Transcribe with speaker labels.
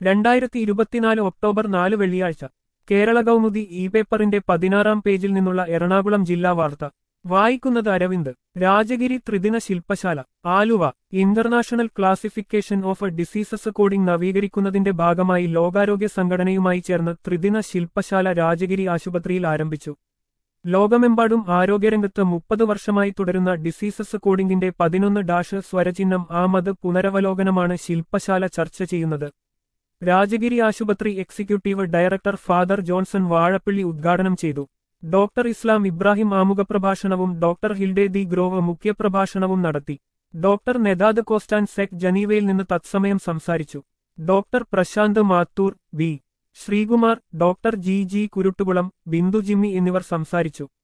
Speaker 1: രണ്ടായിരത്തി ഇരുപത്തിനാല് ഒക്ടോബർ നാല് വെള്ളിയാഴ്ച കേരള കൗമുദി ഇ പേപ്പറിന്റെ പതിനാറാം പേജിൽ നിന്നുള്ള എറണാകുളം ജില്ലാ വാർത്ത വായിക്കുന്നത് അരവിന്ദ് രാജഗിരി ത്രിദിന ശില്പശാല Aluva international classification of diseases coding നവീകരിക്കുന്നതിന്റെ ഭാഗമായി ലോകാരോഗ്യ സംഘടനയുമായി ചേർന്ന് ത്രിദിന ശില്പശാല രാജഗിരി ആശുപത്രിയിൽ ആരംഭിച്ചു ലോകമെമ്പാടും ആരോഗ്യരംഗത്ത് മുപ്പത് വർഷമായി തുടരുന്ന ഡിസീസസ് കോഡിംഗിന്റെ പതിനൊന്ന് ഡാഷ് സ്വരചിഹ്നം ആമത് പുനരവലോകനമാണ് ശില്പശാല ചർച്ച ചെയ്യുന്നത് രാജഗിരി ആശുപത്രി executive director father Johnson Vazhappally ഉദ്ഘാടനം ചെയ്തു ഡോക്ടർ ഇസ്ലാം ഇബ്രാഹിം ആമുഖപ്രഭാഷണവും ഡോക്ടർ ഹിൽഡെ ദി ഗ്രോവ് മുഖ്യപ്രഭാഷണവും നടത്തി ഡോക്ടർ നെദാദ് കോസ്റ്റാൻ സെക് ജനീവയിൽ നിന്ന് തത്സമയം സംസാരിച്ചു doctor Prashant Mathur V Sreekumar doctor G G Kuruttukulam Bindu Jimmy എന്നിവർ സംസാരിച്ചു